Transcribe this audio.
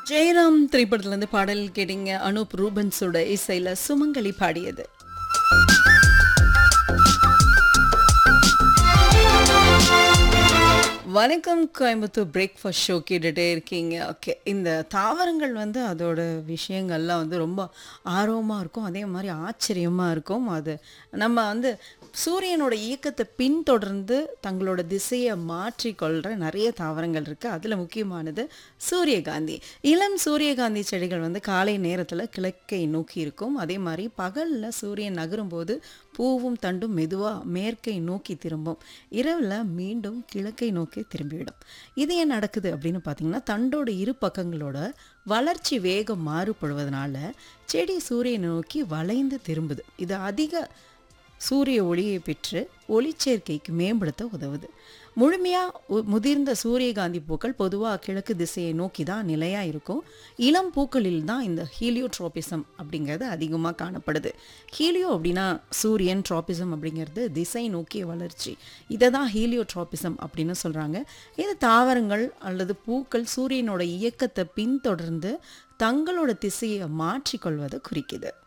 ஜெயராம் திரைப்படத்துல இருந்து பாடல் கேட்டீங்க அனூப் ரூபன்ஸோட இசையில சுமங்கலி பாடியது வணக்கம் கோயம்புத்தூர் பிரேக்ஃபாஸ்ட் ஷோ கேட்டுகிட்டே இருக்கீங்க ஓகே இந்த தாவரங்கள் வந்து அதோட விஷயங்கள்லாம் வந்து ரொம்ப ஆர்வமாக இருக்கும் அதே மாதிரி ஆச்சரியமாக இருக்கும் அது நம்ம வந்து சூரியனோட இயக்கத்தை பின்தொடர்ந்து தங்களோட திசையை மாற்றிக்கொள்கிற நிறைய தாவரங்கள் இருக்குது அதில் முக்கியமானது சூரியகாந்தி இளம் சூரியகாந்தி செடிகள் வந்து காலை நேரத்தில் கிழக்கை நோக்கி இருக்கும் அதே மாதிரி பகலில் சூரியன் நகரும்போது பூவும் தண்டும் மெதுவாக மேற்கை நோக்கி திரும்பும் இரவில் மீண்டும் கிழக்கை நோக்கி திரும்பிவிடும் இது ஏன் நடக்குது அப்படின்னு பார்த்தீங்கன்னா தண்டோட இரு பக்கங்களோட வளர்ச்சி வேகம் மாறுபடுவதனால செடி சூரியனை நோக்கி வளைந்து திரும்புது இது அதிக சூரிய ஒளியை பெற்று ஒளிச்சேர்க்கைக்கு மேம்படுத்த உதவுது முழுமையாக முதிர்ந்த சூரியகாந்தி பூக்கள் பொதுவாக கிழக்கு திசையை நோக்கி தான் நிலையாக இருக்கும் இளம் பூக்களில் தான் இந்த ஹீலியோட்ரோபிசம் அப்படிங்கிறது அதிகமாக காணப்படுது ஹீலியோ அப்படின்னா சூரியன் ட்ராபிசம் அப்படிங்கிறது திசை நோக்கிய வளர்ச்சி இதை தான் ஹீலியோட்ரோபிசம் அப்படின்னு சொல்கிறாங்க இது தாவரங்கள் அல்லது பூக்கள் சூரியனோட இயக்கத்தை பின்தொடர்ந்து தங்களோட திசையை மாற்றிக்கொள்வதை குறிக்குது